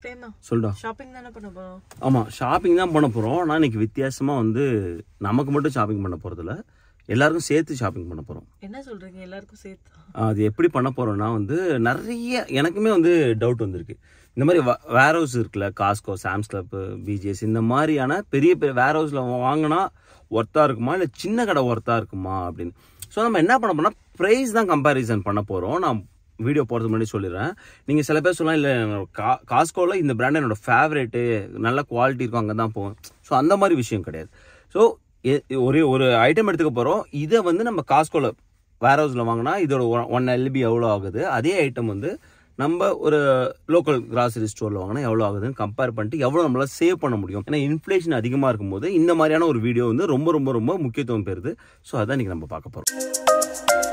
பிரேமா சொல்டா ஷாப்பிங் தானே பண்ண போறோம் ஆமாம் ஷாப்பிங் தான் பண்ண போகிறோம் ஆனால் இன்னைக்கு வித்தியாசமாக வந்து நமக்கு மட்டும் ஷாப்பிங் பண்ண போகிறதில்ல எல்லாருக்கும் சேர்த்து ஷாப்பிங் பண்ண போகிறோம் என்ன சொல்றீங்க எல்லாருக்கும் சேர்த்து அது எப்படி பண்ண போகிறோம்னா வந்து நிறைய எனக்குமே வந்து டவுட் வந்திருக்கு இந்த மாதிரி வேர் ஹவுஸ் இருக்குல்ல காஸ்கோ சாம்ஸ் கிளப் பிஜிஎஸ் இந்த மாதிரியான பெரிய பெரிய வேர் ஹவுஸில் வாங்கினா ஒர்த்தாக இருக்குமா இல்லை சின்ன கடை ஒர்த்தாக இருக்குமா அப்படின்னு ஸோ நம்ம என்ன பண்ண போனால் ப்ரைஸ் தான் கம்பேரிசன் பண்ண போகிறோம் நான் வீடியோ போகிறதுக்கு முன்னாடி சொல்லிடுறேன் நீங்கள் சில பேர் சொல்லலாம் இல்லை கா காஸ்கோவில் இந்த பிராண்ட் என்னோட ஃபேவரேட்டு நல்ல குவாலிட்டி இருக்கும் அங்கே தான் போவேன் ஸோ அந்த மாதிரி விஷயம் கிடையாது ஸோ ஒரே ஒரு ஐட்டம் எடுத்துக்க போகிறோம் இதை வந்து நம்ம காஸ்கோவில் வேர் ஹவுஸில் வாங்கினா இதோட ஒன் எல்பி எவ்வளோ ஆகுது அதே ஐட்டம் வந்து நம்ம ஒரு லோக்கல் கிராசரி ஸ்டோரில் வாங்கினா எவ்வளோ ஆகுதுன்னு கம்பேர் பண்ணிட்டு எவ்வளோ நம்மளால் சேவ் பண்ண முடியும் ஏன்னா இன்ஃப்ளேஷன் அதிகமாக இருக்கும்போது இந்த மாதிரியான ஒரு வீடியோ வந்து ரொம்ப ரொம்ப ரொம்ப முக்கியத்துவம் பெறுது ஸோ அதான் இன்றைக்கி நம்ம பார்க்க போகிறோம்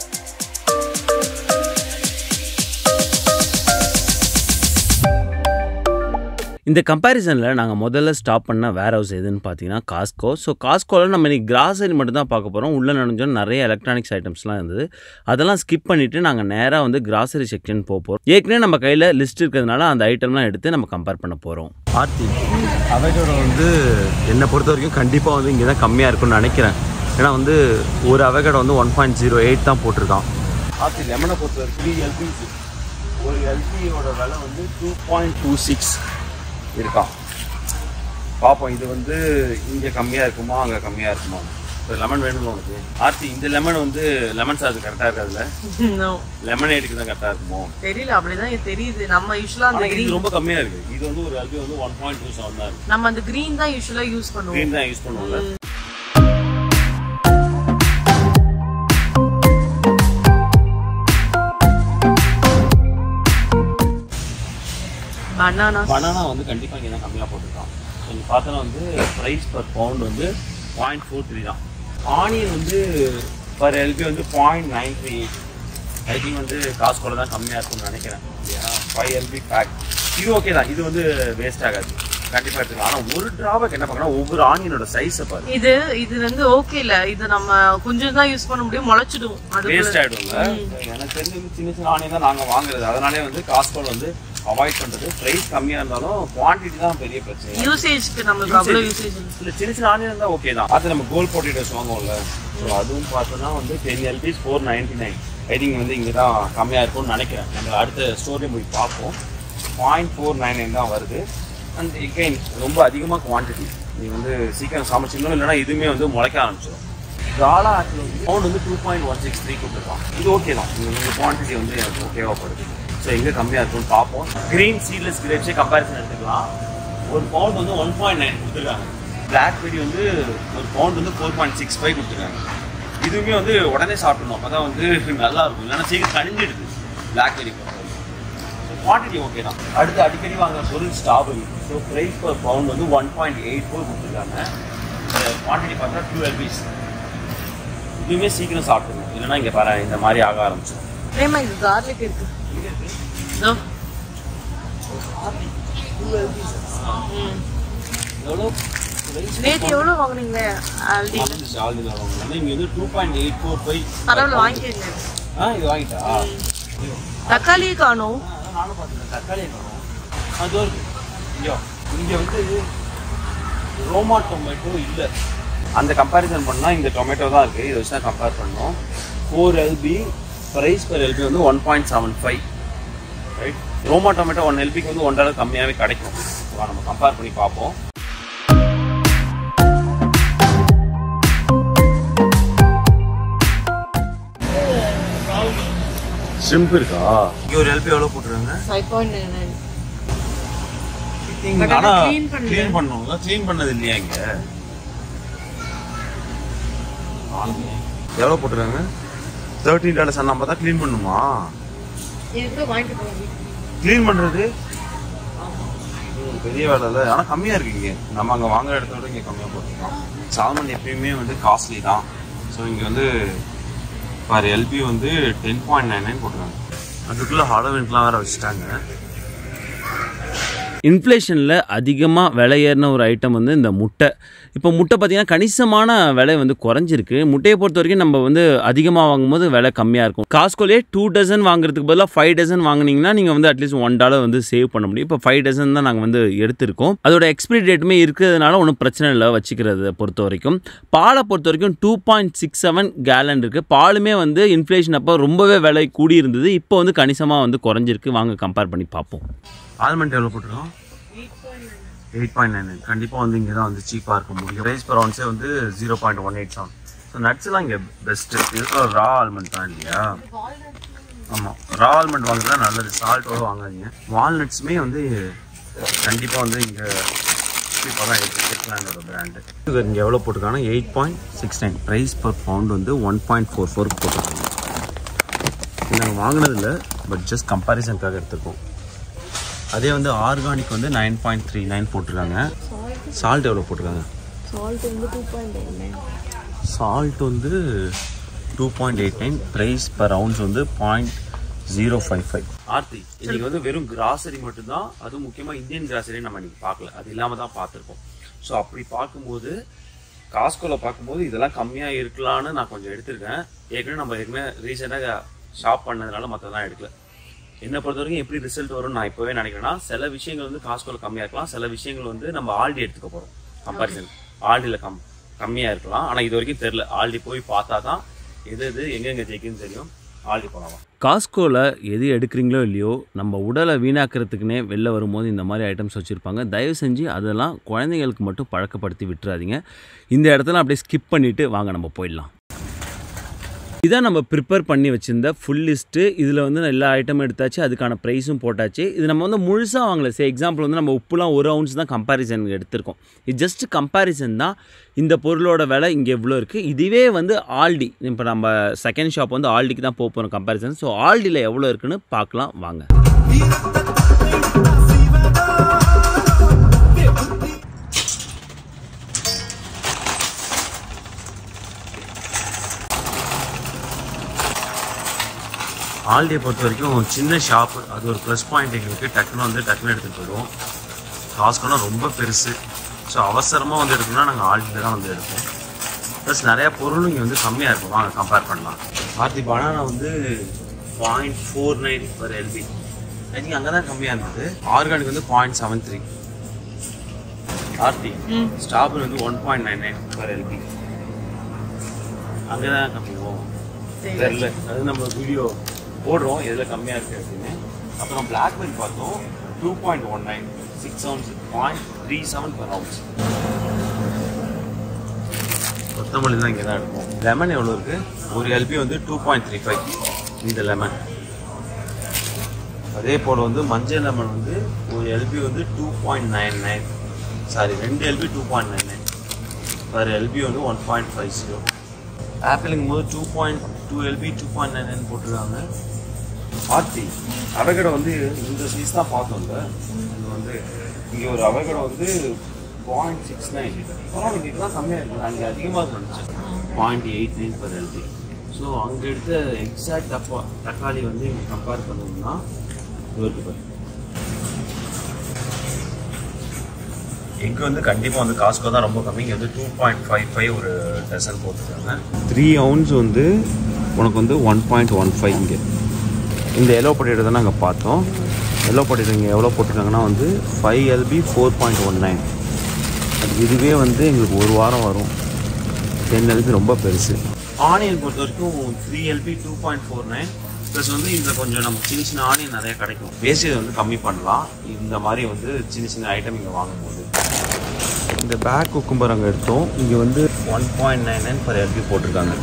இந்த கம்பேரிசனில் நாங்கள் முதல்ல ஸ்டாப் பண்ண வேர் ஹவுஸ் எதுன்னு பார்த்தீங்கன்னா காஸ்கோ ஸோ காஸ்கோவில் நம்ம இன்னைக்கு கிராசரி மட்டும் தான் பார்க்க போகிறோம் உள்ளே நினைஞ்சோம் நிறைய எலக்ட்ரானிக்ஸ் ஐட்டம்ஸ்லாம் இருந்தது அதெல்லாம் ஸ்கிப் பண்ணிவிட்டு நாங்கள் நேராக வந்து கிராசரி செக்ஷன் போக போகிறோம் ஏற்கனவே நம்ம கையில் லிஸ்ட் இருக்கிறதுனால அந்த ஐட்டம்லாம் எடுத்து நம்ம கம்பேர் பண்ண போகிறோம் ஆர்த்தி அவையோட வந்து என்னை பொறுத்த வரைக்கும் கண்டிப்பாக வந்து இங்கே தான் கம்மியாக இருக்கும்னு நினைக்கிறேன் ஏன்னா வந்து ஒரு அவகடை வந்து ஒன் பாயிண்ட் ஜீரோ எயிட் தான் போட்டிருக்கான் ஆர்த்தி லெமனை பொறுத்த வரைக்கும் த்ரீ எல்பிசி ஒரு எல்பியோட விலை வந்து டூ பாயிண்ட் டூ சிக்ஸ் இருக்கான் பார்ப்போம் இது வந்து இங்கே கம்மியாக இருக்குமா அங்கே கம்மியாக இருக்குமா இப்போ லெமன் வேணும்ல உனக்கு ஆர்த்தி இந்த லெமன் வந்து லெமன் சார்ஜ் கரெக்டாக இருக்காதுல்ல No. லெமன் எயிட்டுக்கு தான் கரெக்டாக இருக்குமோ தெரியல அப்படிதான் எனக்கு தெரியுது நம்ம யூஸ்வலா அந்த ஆனால் green இது ரொம்ப கம்மியாக இருக்குது இது வந்து ஒரு எல்பி வந்து ஒன் பாயிண்ட் டூ செவன் தான் இருக்குது நம்ம அந்த green தான் யூஸ்வலா யூஸ் பண்ணுவோம் க்ரீன் தான் யூஸ் பண்ணுவோம்ல பனானா பனானா வந்து கண்டிப்பாக இங்கே தான் கம்மியாக போட்டிருக்கான் நீங்கள் பார்த்தோன்னா வந்து ப்ரைஸ் பர் பவுண்ட் வந்து பாயிண்ட் ஃபோர் த்ரீ தான் ஆனியன் வந்து பர் எல்பி வந்து point nine three I think வந்து காசு கூட தான் கம்மியாக இருக்கும்னு நினைக்கிறேன் இல்லையா ஃபைவ் எல்பி பேக் இது ஓகே தான் இது வந்து வேஸ்ட் ஆகாது கண்டிப்பாக எடுத்துக்கலாம் ஆனால் ஒரு ட்ராபேக் என்ன பார்க்கணும் ஒவ்வொரு ஆனியனோட சைஸை பாரு இது இது வந்து ஓகே இல்ல இது நம்ம கொஞ்சம் தான் யூஸ் பண்ண முடியும் முளைச்சிடும் அது வேஸ்ட் ஆகிடும்ல எனக்கு தெரிஞ்சு வந்து சின்ன சின்ன ஆனியன் தான் நாங்கள் வாங்குறது அதனாலே வந்து காஸ்கோல் வந்து அவாய்ட் பண்ணுறது ப்ரைஸ் கம்மியாக இருந்தாலும் குவான்டிட்டி தான் பெரிய பிரச்சனை யூசேஜ்க்கு நம்மளுக்கு அவ்வளவு யூசேஜ் இல்லை சின்ன சின்ன ஆனியன் இருந்தால் ஓகே தான் அது நம்ம கோல் பொட்டேட்டோஸ் வாங்குவோம்ல ஸோ அதுவும் பார்த்தோன்னா வந்து ten LBs four ninety nine I think வந்து இங்கே தான் கம்மியாக இருக்கும்னு நினைக்கிறேன் நம்ம அடுத்த ஸ்டோரியும் போய் பார்ப்போம் பாயிண்ட் ஃபோர் நைன் நைன் தான் வருது அண்ட் எகைன் ரொம்ப அதிகமாக குவான்டிட்டி நீ வந்து சீக்கிரம் சமைச்சிடணும் இல்லைன்னா இதுவுமே வந்து முளைக்க ஆரம்பிச்சிடும் காலா ஆக்சுவல் பவுண்ட் வந்து two point one six three கொடுத்துருக்கான் இது ஓகே தான் இந்த குவான்டிட்டி வந்து எனக்கு ஓகேவா படுது ஸோ எங்கே கம்மியாக இருக்கும்னு பார்ப்போம் க்ரீன் சீட்லெஸ் கிரேப்ஸே கம்பேரிசன் எடுத்துக்கலாம் ஒரு பவுண்ட் வந்து ஒன் பாயிண்ட் நைன் கொடுத்துருக்காங்க பிளாக்பெரி வந்து ஒரு பவுண்ட் வந்து ஃபோர் பாயிண்ட் சிக்ஸ் ஃபைவ் கொடுத்துருக்காங்க இதுவுமே வந்து உடனே சாப்பிடணும் அப்போ தான் வந்து நல்லா இருக்கும் இல்லைன்னா சீக்கிரம் கணிஞ்சிடுது பிளாக்பெரி குவான்டிட்டி ஓகே தான் அடுத்து அடிக்கடி வாங்குற பொருள் strawberry so price per pound வந்து ஒன் பாயிண்ட் எயிட் ஃபோர் கொடுத்துருக்காங்க குவான்டிட்டி பார்த்தா டூ எல்பிஸ் இதுவுமே சீக்கிரம் சாப்பிடணும் இல்லைன்னா இங்கே பாரு இந்த மாதிரி ஆக ஆரம்பிச்சிடும் பிரேமா இது கார்லிக் இருக்கு இதோ. ம். எவ்வளோ நேத்து எவ்வளவு வாங்குனீங்க ஆல்டி இங்கே வந்து two point eight four five பரவாயில்ல வாங்கிக்கோங்க ஆ இது வாங்கிட்டா தக்காளியே காணும் நானும் பார்த்தேன் தக்காளி காணும் அது ஒரு ஐயோ இங்கே வந்து ரோமா டொமேட்டோ இல்லை அந்த கம்பேரிசன் பண்ணால் இந்த டொமேட்டோ தான் இருக்குது இதை வச்சு தான் கம்பேர் பண்ணோம் four LB price per LB வந்து one point seven five right Roma tomato one எல்பிக்கு வந்து ஒன் டாலர் கம்மியாகவே கிடைக்கும் வா, நம்ம கம்பேர் பண்ணி பார்ப்போம் ஷிம்ப் இருக்கா இங்கே ஒரு எல்பி எவ்வளோ போட்டுருக்காங்க ஃபைவ் பாயிண்ட் நைன் But ஆனா ஆனா clean பண்ணல. க்ளீன் பண்ணணும்ல க்ளீன் பண்ணது இல்லையா இங்க எவ்வளோ போட்டுருக்காங்க தேர்ட்டின் டாலர்ஸ் நம்ம தான் க்ளீன் பண்ணுமா இது வாங்கிட்டு போங்க க்ளீன் பண்ணுறது பெரிய வேலை இல்லை ஆனால் கம்மியாக இருக்கு இங்கே நம்ம அங்கே வாங்குற இடத்த விட இங்கே கம்மியாக போட்டுருக்கோம் சால்மன் எப்பயுமே வந்து காஸ்ட்லி தான் ஸோ இங்கே வந்து பாரு எல்பி வந்து டென் பாயிண்ட் நைன் நைன் போட்டுருக்காங்க அதுக்குள்ளே ஹாலோவின்க்கெலாம் வேறு வச்சுட்டாங்க இன்ஃப்ளேஷனில் அதிகமாக விலை ஏறின ஒரு ஐட்டம் வந்து இந்த முட்டை இப்போ முட்டை பார்த்திங்கன்னா கணிசமான விலை வந்து குறைஞ்சிருக்கு முட்டையை பொறுத்த வரைக்கும் நம்ம வந்து அதிகமாக வாங்கும்போது விலை கம்மியாக இருக்கும் காஸ்கோலே டூ டசன் வாங்குறதுக்கு பதிலாக ஃபைவ் டசன் வாங்குனீங்கன்னா நீங்கள் வந்து அட்லீஸ்ட் ஒன் டாலர் வந்து சேவ் பண்ண முடியும் இப்போ ஃபைவ் டசன் தான் நாங்கள் வந்து எடுத்திருக்கோம் அதோட எக்ஸ்பிரி டேட்டுமே இருக்கிறதுனால ஒன்றும் பிரச்சனை இல்லை வச்சுக்கிறத பொறுத்த வரைக்கும் பாலை பொறுத்த வரைக்கும் two point six seven gallon இருக்குது பாலுமே வந்து இன்ஃப்ளேஷன் அப்போ ரொம்பவே விலை கூடி இருந்தது இப்போ வந்து கணிசமாக வந்து குறைஞ்சிருக்கு வாங்க கம்பேர் பண்ணி பார்ப்போம் ஆல்மண்ட் எவ்வளோ போட்டுருக்கோம் எயிட் பாயிண்ட் நைன் கண்டிப்பாக வந்து இங்கே தான் வந்து சீப்பாக இருக்க முடியும் ரைஸ் பர் ஆன்ஸே வந்து zero point one eight seven so நட்ஸ்லாம் இங்கே பெஸ்ட்டு இருக்கிற ரா ஆல்மண்ட் தான் இல்லையா ஆமாம் ரா ஆல்மண்ட் வாங்குறது தான் நல்லது சால்ட்டோட வாங்காதீங்க வால்நட்ஸுமே வந்து கண்டிப்பாக வந்து இங்கே சீப்பாக தான் இருக்குது டெக்லாண்டோட பிராண்டு இது இங்கே எவ்வளோ போட்டிருக்காங்கன்னா eight point six nine price per pound வந்து ஒன் பாயிண்ட் ஃபோர் ஃபோருக்கு போட்டிருக்காங்க இது நாங்கள் வாங்கினதில்ல பட் ஜஸ்ட் கம்பேரிசனுக்காக எடுத்துருக்கோம் அதே வந்து ஆர்கானிக் வந்து நைன் பாயிண்ட் த்ரீ நைன் போட்டிருக்காங்க சால்ட் எவ்வளோ போட்டிருக்காங்க சால்ட் வந்து டூ பாயிண்ட் நைன் சால்ட் வந்து two point eight nine price per ounce வந்து point zero five five Aldi இன்னைக்கு வந்து வெறும் கிராசரி மட்டும்தான் அதுவும் முக்கியமாக இந்தியன் கிராசரி நம்ம இன்னைக்கு பார்க்கல அது இல்லாமல் தான் பார்த்துருக்கோம் ஸோ அப்படி பார்க்கும்போது காஸ்கோவில் பார்க்கும்போது இதெல்லாம் கம்மியாக இருக்கலான்னு நான் கொஞ்சம் எடுத்திருக்கேன் ஏற்கனவே நம்ம ஏற்கனவே ரீசெண்டாக ஷாப் பண்ணதுனால மற்றதெல்லாம் எடுக்கல என்னை பொறுத்த வரைக்கும் எப்படி ரிசல்ட் வரும்னு நான் இப்போவே நினைக்கிறேன்னா சில விஷயங்கள் வந்து காஸ்கோவில் கம்மியாக இருக்கலாம் சில விஷயங்கள் வந்து நம்ம ஆல்டி எடுத்துக்க போகிறோம் கம்பாரிசன் ஆல்டியில் கம் கம்மியாக இருக்கலாம் ஆனால் இது வரைக்கும் தெரில ஆல்டி போய் பார்த்தா தான் எது எது எங்கெங்கே ஜெயிக்குன்னு தெரியும் ஆல்டி போகலாம் காஸ்கோவில் எது எடுக்கிறீங்களோ இல்லையோ நம்ம உடலை வீணாக்கிறதுக்குனே வெளில வரும்போது இந்த மாதிரி ஐட்டம்ஸ் வச்சுருப்பாங்க தயவு செஞ்சு அதெல்லாம் குழந்தைங்களுக்கு மட்டும் பழக்கப்படுத்தி விட்டுறாதீங்க இந்த இடத்துல அப்படியே ஸ்கிப் பண்ணிவிட்டு வாங்க நம்ம போயிடலாம் இதான் நம்ம ப்ரிப்பேர் பண்ணி வச்சுருந்த ஃபுல் லிஸ்ட்டு இதில் வந்து எல்லா ஐட்டமும் எடுத்தாச்சு அதுக்கான ப்ரைஸும் போட்டாச்சு இது நம்ம வந்து முழுசாக வாங்கல சே எக்ஸாம்பிள் வந்து நம்ம உப்புலாம் ஒரு அவுன்ஸ் தான் கம்பேரிசனுக்கு எடுத்திருக்கோம் இது ஜஸ்ட் கம்பேரிசன் தான் இந்த பொருளோட விலை இங்கே எவ்வளோ இருக்குது இதுவே வந்து ஆல்டி இப்போ நம்ம செகண்ட் ஷாப் வந்து ஆல்டிக்கு தான் போக போகிறோம் கம்பேரிசன் ஸோ ஆல்டியில் எவ்வளோ இருக்குன்னு பார்க்கலாம் வாங்க ஆல்டியை பொறுத்த வரைக்கும் சின்ன ஷாப்பு அது ஒரு ப்ளஸ் பாயிண்ட் எங்களுக்கு டக்குன்னு வந்து டக்குன்னு எடுத்துகிட்டு போயிடுவோம் காஸ்கோனா ரொம்ப பெருசு ஸோ அவசரமாக வந்து எடுக்கணும்னா நாங்கள் ஆல்டியில் தான் வந்து எடுப்போம் ப்ளஸ் நிறையா பொருளும் இங்கே வந்து கம்மியாக இருக்கும் வாங்க கம்பேர் பண்ணலாம் ஆர்த்தி பனானா வந்து point four nine per LB I think அங்கே தான் கம்மியாக இருந்தது ஆர்கானிக் வந்து point seven three Aldi strawberry வந்து one point nine nine per LB அங்கே தான் கம்மி போகும் தெரியல அது நம்ம வீடியோ போடுறோம் எதில் கம்மியாக இருக்குது அப்படின்னு அப்புறம் பிளாக்பெரி பார்த்தோம் two point one nine six ounce point three seven per ounce கொத்தமல்லி தான் இங்கே தான் இருக்கும் லெமன் எவ்வளோ இருக்கு ஒரு எல்பி வந்து டூ பாயிண்ட் த்ரீ ஃபைவ் இந்த லெமன் அதே போல் வந்து மஞ்சள் லெமன் வந்து ஒரு எல்பி வந்து two point nine nine sorry ரெண்டு LB two point nine nine per LB வந்து ஒன் பாயிண்ட் ஃபைவ் ஜீரோ ஆப்பிளுங்கும் போது two point two LB two point nine nine போட்டிருக்காங்க ஆர்த்தி அவகடை வந்து இந்த சைஸ் தான் பார்த்தோம்ல இது வந்து இங்கே ஒரு அவகடை வந்து பாயிண்ட் சிக்ஸ் நைன் பரவாயில்ல இதெல்லாம் கம்மியாக இருக்குது அங்கே அதிகமாக இருக்கு நினச்சேன் point eight nine per LB so அங்கே எடுத்த எக்ஸாக்ட் தப்பா தக்காளி வந்து இங்கே கம்பேர் பண்ணோம்னா இது இருக்கு பாரு எக் வந்து கண்டிப்பாக வந்து காஸ்கோ தான் ரொம்ப கம்மி இங்கே வந்து டூ பாயிண்ட் ஃபைவ் ஃபைவ் ஒரு டசன் போட்டுருக்காங்க த்ரீ அவுன்ஸ் வந்து உனக்கு வந்து ஒன் பாயிண்ட் ஒன் ஃபைவ் இங்கே இந்த எல்லோ பொட்டேட்டோ தான் நாங்கள் பார்த்தோம் எல்லோ பொட்டேட்டோ இங்கே எவ்வளோ போட்டிருக்காங்கன்னா வந்து five LB four point one nine அது இதுவே வந்து எங்களுக்கு ஒரு வாரம் வரும் டென் எல்பி ரொம்ப பெருசு ஆனியன் பொறுத்த வரைக்கும் three LB two point four nine plus வந்து இதில் கொஞ்சம் நம்ம சின்ன சின்ன ஆனியன் நிறைய கிடைக்கும் வேஸ்டேஜ் வந்து கம்மி பண்ணலாம் இந்த மாதிரி வந்து சின்ன சின்ன ஐட்டம் இங்கே வாங்கும்போது இந்த பேக் குக்கும்பர் அங்கே எடுத்தோம் இங்கே வந்து one point nine nine per LB போட்டிருக்காங்க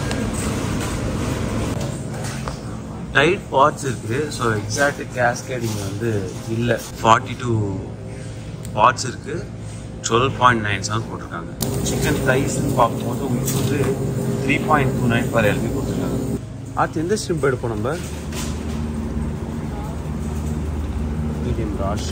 டைட் பார்ட்ஸ் இருக்குது ஸோ எக்ஸாக்ட் கேஸ்கேட் இங்கே வந்து இல்லை ஃபார்ட்டி டூ பார்ட்ஸ் இருக்குது டுவெல் பாயிண்ட் நைன் செவன் போட்டிருக்காங்க சிக்கன் ரைஸ்ன்னு பார்க்கும்போது உங்களுக்கு வந்து three point two nine per LB கொடுத்துருக்காங்க ஆச்சு எந்த ஸ்ட்ரிப் எடுப்போம் நம்ம மீடியம் ராஷ்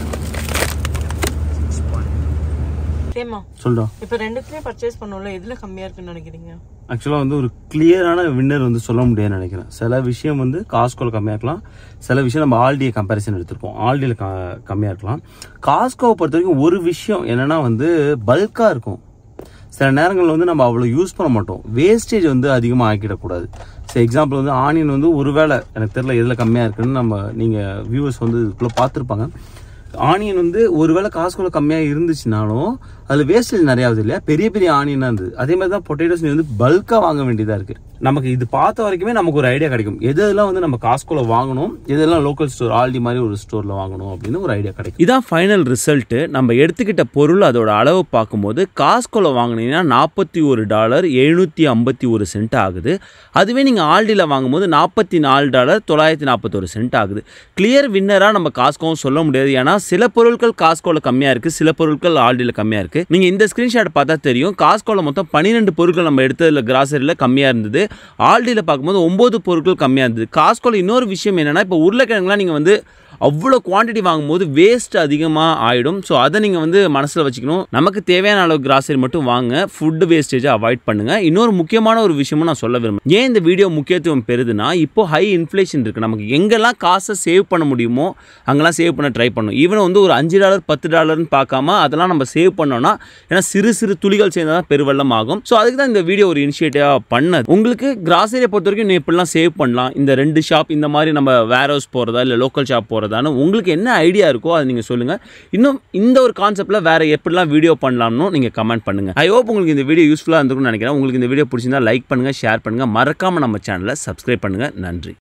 சேமா சொல்டா இப்ப ரெண்டுத்துலயும் பர்ச்சேஸ் பண்ணோம்ல எதுல கம்மியா இருக்குன்னு நினைக்கிறீங்க ஆக்சுவலாக வந்து ஒரு கிளியரான வின்னர் வந்து சொல்ல முடியாதுன்னு நினைக்கிறேன் சில விஷயம் வந்து காஸ்கோவில் கம்மியாக இருக்கலாம் சில விஷயம் நம்ம ஆல்டியை கம்பேரிசன் எடுத்திருப்போம் ஆல்டியில் க கம்மியாக இருக்கலாம் காஸ்கோவை பொறுத்த வரைக்கும் ஒரு விஷயம் என்னன்னா வந்து பல்காக இருக்கும் சில நேரங்களில் வந்து நம்ம அவ்வளோ யூஸ் பண்ண மாட்டோம் வேஸ்டேஜ் வந்து அதிகமாக ஆக்கிடக்கூடாது சரி எக்ஸாம்பிள் வந்து ஆனியன் வந்து ஒருவேளை எனக்கு தெரியல எதில் கம்மியாக இருக்குன்னு நம்ம நீங்கள் வியூவர்ஸ் வந்து இதுக்குள்ளே பார்த்துருப்பாங்க ஆனியன் வந்து ஒருவேளை காசுக்குள்ள கம்மியாக இருந்துச்சுனாலும் அதில் வேஸ்டேஜ் நிறையா ஆகுது இல்லையா பெரிய பெரிய ஆனியனாக இருந்தது அதே மாதிரி தான் பொட்டேட்டோஸ் நீ வந்து பல்காக வாங்க வேண்டியதாக இருக்குது நமக்கு இது பார்த்த வரைக்குமே நமக்கு ஒரு ஐடியா கிடைக்கும் எது எதெல்லாம் வந்து நம்ம காஸ்கோல வாங்கணும் எதெல்லாம் லோக்கல் ஸ்டோர் ஆல்டி மாதிரி ஒரு ஸ்டோரில் வாங்கணும் அப்படின்னு ஒரு ஐடியா கிடைக்கும் இதான் ஃபைனல் ரிசல்ட்டு நம்ம எடுத்துக்கிட்ட பொருள் அதோட அளவு பார்க்கும்போது காஸ்கோல வாங்கினீங்கன்னா நாற்பத்தி ஒரு டாலர் எழுநூற்றி ஐம்பத்தி ஒரு சென்ட் ஆகுது அதுவே நீங்கள் ஆல்டியில் வாங்கும்போது நாற்பத்தி நாலு டாலர் தொள்ளாயிரத்தி நாற்பத்தொரு சென்ட் ஆகுது கிளியர் வின்னராக நம்ம காஸ்கோவும் சொல்ல முடியாது ஏன்னா சில பொருட்கள் காஸ்கோவில் கம்மியாக இருக்குது சில பொருட்கள் ஆல்டியில் கம்மியாக இருக்குது நீங்கள் இந்த ஸ்க்ரீன்ஷாட் பார்த்தா தெரியும் காஸ்கோவில் மொத்தம் பன்னிரெண்டு பொருட்கள் நம்ம எடுத்ததில் கிராசரியில் கம்மியாக இருந்தது ஆல்டியில் பார்க்கும்போது ஒம்பது பொருட்கள் கம்மியாக இருந்தது காஸ்கோவில் இன்னொரு விஷயம் என்னென்னா இப்போ உருளைக்கிழங்குலாம் நீங்கள் வந்து அவ்வளோ குவாண்டிட்டி வாங்கும்போது வேஸ்ட் அதிகமாக ஆகிடும் ஸோ அதை நீங்கள் வந்து மனசில் வச்சுக்கணும் நமக்கு தேவையான அளவு கிராசரி மட்டும் வாங்க ஃபுட்டு வேஸ்டேஜை அவாய்ட் பண்ணுங்கள் இன்னொரு முக்கியமான ஒரு விஷயமும் நான் சொல்ல விரும்புகிறேன் ஏன் இந்த வீடியோ முக்கியத்துவம் பெறுதுன்னா இப்போ ஹை இன்ஃப்ளேஷன் இருக்குது நமக்கு எங்கெல்லாம் காசை சேவ் பண்ண முடியுமோ அங்கெல்லாம் சேவ் பண்ண ட்ரை பண்ணணும் ஈவன் வந்து ஒரு அஞ்சு டாலர் பத்து டாலர்னு பார்க்காம அதெல்லாம் நம்ம சேவ் பண்ணோம்னா ஏன்னா சிறு சிறு துளிகள் சேர்ந்தால் தான் பெருவெள்ளம் ஆகும் ஸோ அதுக்கு தான் இந்த வீடியோ ஒரு இனிஷியேட்டிவாக பண்ணது உங்களுக்கு கிராசரியை பொறுத்த வரைக்கும் நீ எப்படிலாம் சேவ் பண்ணலாம் இந்த ரெண்டு ஷாப் இந்த மாதிரி நம்ம வேர் ஹவுஸ் போகிறதா இல்லை லோக்கல் ஷாப் போகிறதான்னு உங்களுக்கு என்ன ஐடியா இருக்கோ அதை நீங்கள் சொல்லுங்கள் இன்னும் இந்த ஒரு கான்செப்ட்டில் வேறு எப்படிலாம் வீடியோ பண்ணலாம்னு நீங்கள் கமெண்ட் பண்ணுங்கள் ஐ ஹோப் உங்களுக்கு இந்த வீடியோ யூஸ்ஃபுல்லாக இருந்திருக்கும்னு நினைக்கிறேன் உங்களுக்கு இந்த வீடியோ பிடிச்சிருந்தா லைக் பண்ணுங்கள் ஷேர் பண்ணுங்கள் மறக்காமல் நம்ம சேனலை சப்ஸ்கிரைப் பண்ணுங்கள் நன்றி